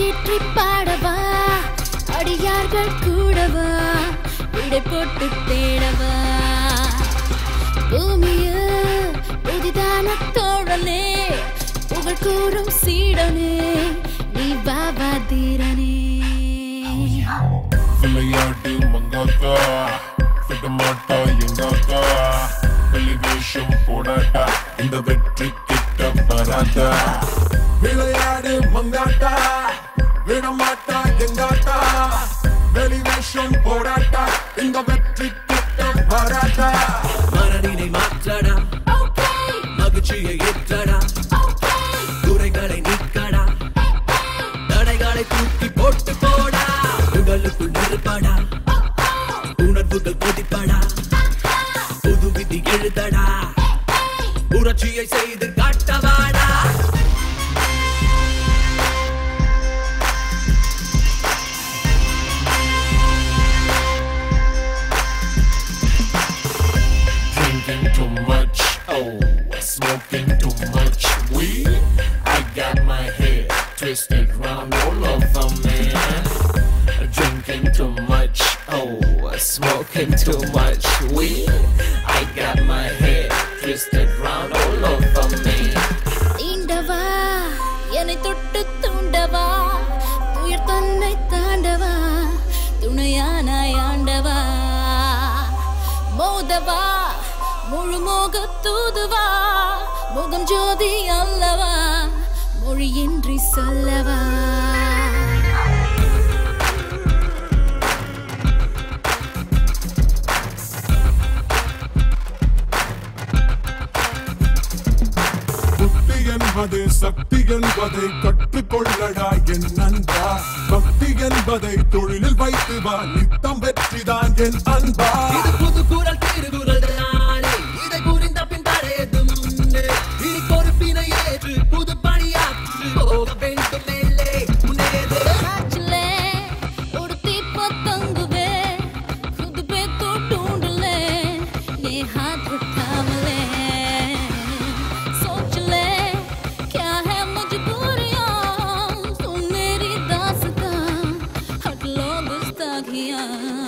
அரங்கேற்றி பாடவா அடியார்கள் கூடவா விடை போட்டு தேடவா பூமியில் புதிதான தோழனே புகழ் கூறும் சீடனே நீ பாபா தீரனே விளையாடு மங்காக்கா விட மாட்டா எங்காக்கா வெளிவேஷம் போடாட்டா இந்த வெற்றி கிட்ட வராதா விளையாடு மங்காட்டா விட மாட்டா எங்காக்கா வெளிவேஷம் போடாட்டா இந்த வெற்றி கிட்ட வராதா மனதினை மாற்றடா மகிழ்ச்சியை ஏற்றடா குறைகளை நீக்கடா தடைகளை தூக்கி போட்டு போடா உங்களுக்குள் நெருப்படா உணர்வுகள் கொதிப்படா புது விதி எழுதடா புரட்சியை செய்து காட்டவாடா drinking too much. Oh, smoking too much weed. I got my head twisted round all over, man. Drinking too much. Oh, smoking too much weed. I got my head twisted round all over me. தீண்டவா என்னை தொட்டு தூண்டவா துயர் தன்னை தாண்டவா துணையானாய் ஆண்டவா மோதவா முழு மோக தூதுவா முகம் ஜோதி அல்லவா மொழியின்றி சொல்லவா புத்தி என்பது சக்தி என்பதை கற்றுக்கொள்ளடா என் நண்பா பக்தி என்பதை தொழிலில் வைத்து வா நித்தம் வெற்றிதான் என் அன்பா இது புது குரல் திருகுரல் தானே இதை புரிந்த பின் தடையதும் முன்னே இனி பொறுப்பினை ஏற்று புது பணியாற்று போக வேண்டும் மேலே முன்னேறு காற்றிலே ஒரு தீப்பத்தங்குவே खुद पे तो ढूंढ ले ये हाथ थाम ले सोच ले क्या है मजबूरियां सुन मेरी दास्तां हट लो गुस्ताखियां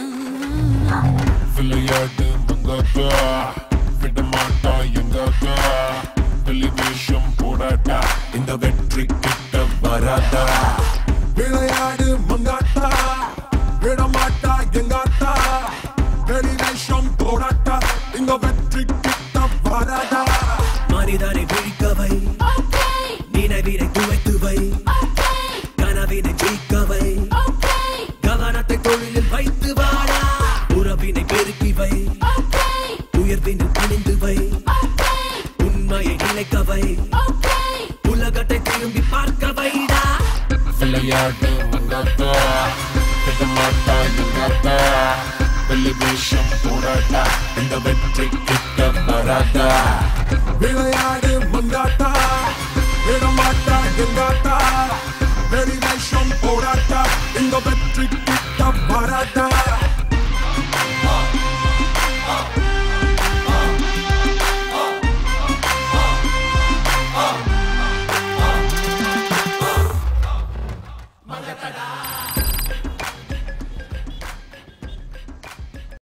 விளையாடு மங்காக்கா விட மாட்டா எங்காக்கா வெளிவேஷம் போடாட்டா இந்த வெற்றி கிட்ட வராதா விளையாடு மங்காட்டா விட மாட்டா எங்காட்டா வெளிவேஷம் போடாட்டா இந்த வெற்றி கிட்ட வராதா மனிதனை விழிக்கவை Okay, நினைவினை துவைத்து வை okay, கனவினை ஜெயிக்கவை okay, கவனத்தை தொழிலில் வைத்து வாடா உறவினை பெருக்கி வை okay, உயர்வினில் பணிந்து வை okay, உண்மையை நிலைக்கவை okay. உலகத்தை திரும்பி பார்க்க வைடா விளையாடு மங்காக்கா விட மாட்டா எங்காக்கா வெளிவேஷம் போடாட்டா இந்த வெற்றி கிட்ட வராதா விளையாடு